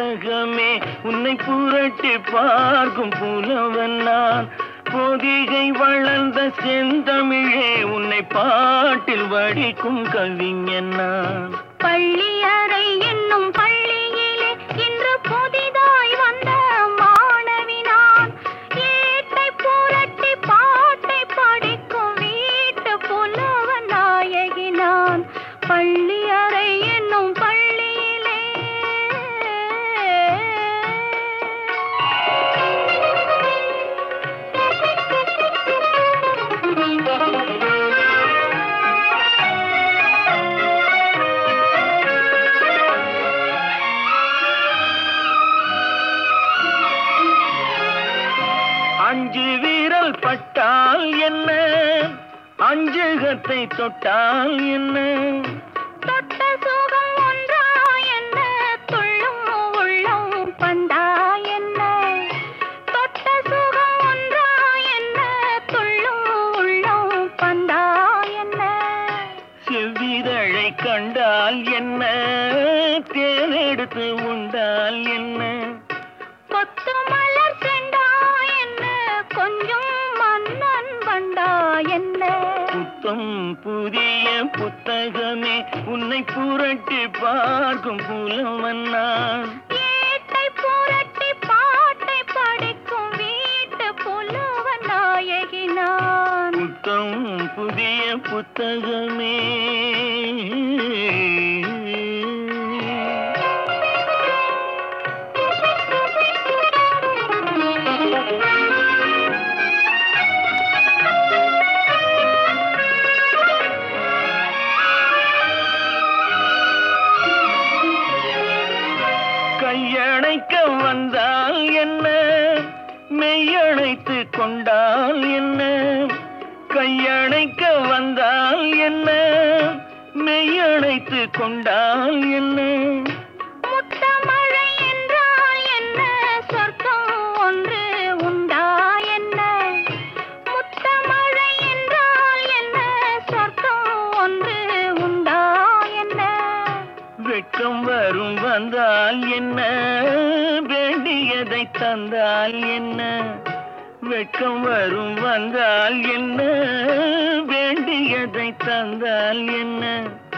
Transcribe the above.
புத்தகமே உன்னை புரட்டி பார்க்கும் புலவன் நான் பொதிகை வளர்ந்த செந்தமிழே உன்னை பாட்டில் வடிக்கும் கவிஞன் நான் பள்ளியறை என்னும் பள்ளியிலே இன்று புதிதாய் வந்த மாணவி நான் ஏட்டை புரட்டி பாட்டை படிக்கும் வீட்டு புலவ நாயகி நான் பள்ளியறை என்னும் பள்ளியிலே அஞ்சு வீரல் பட்டால் என்ன அஞ்சுகத்தை தொட்டால் என்ன தொட்ட சுகம் ஒன்றா என்ன துள்ளும் உள்ளம் பந்தா என்ன தொட்ட சுகம் ஒன்றா என்ன துள்ளும் உள்ளம் பந்தா என்ன செவ்விதழை கண்டால் என்ன தேனெடுத்து உண்டால் என்ன கொத்து மலர் செண்டா என்ன கொஞ்சம் மன்னன் வண்டா என்ன புத்தம் புதிய புத்தகமே உன்னை புரட்டி பார்க்கும் புலவன் நான் ஏட்டை புரட்டி பாட்டை படிக்கும் வீட்டு புலவ நாயகி நான் புத்தம் புதிய புத்தகமே கையணைக்க வந்தால் என்ன மெய்யணைத்து கொண்டால் என்ன கையணைக்க வந்தால் என்ன மெய்யணைத்து கொண்டால் என்ன முத்தமழை என்றால் என்ன சொர்க்கம் ஒன்று உண்டா என்ன முத்தமழை என்றால் என்ன சொர்க்கம் ஒன்று உண்டா என்ன வெட்கம் வரும் வந்தால் என்ன வேண்டியதை தந்தால் என்ன வெட்கம் வரும் வந்தால் என்ன வேண்டியதை தந்தால் என்ன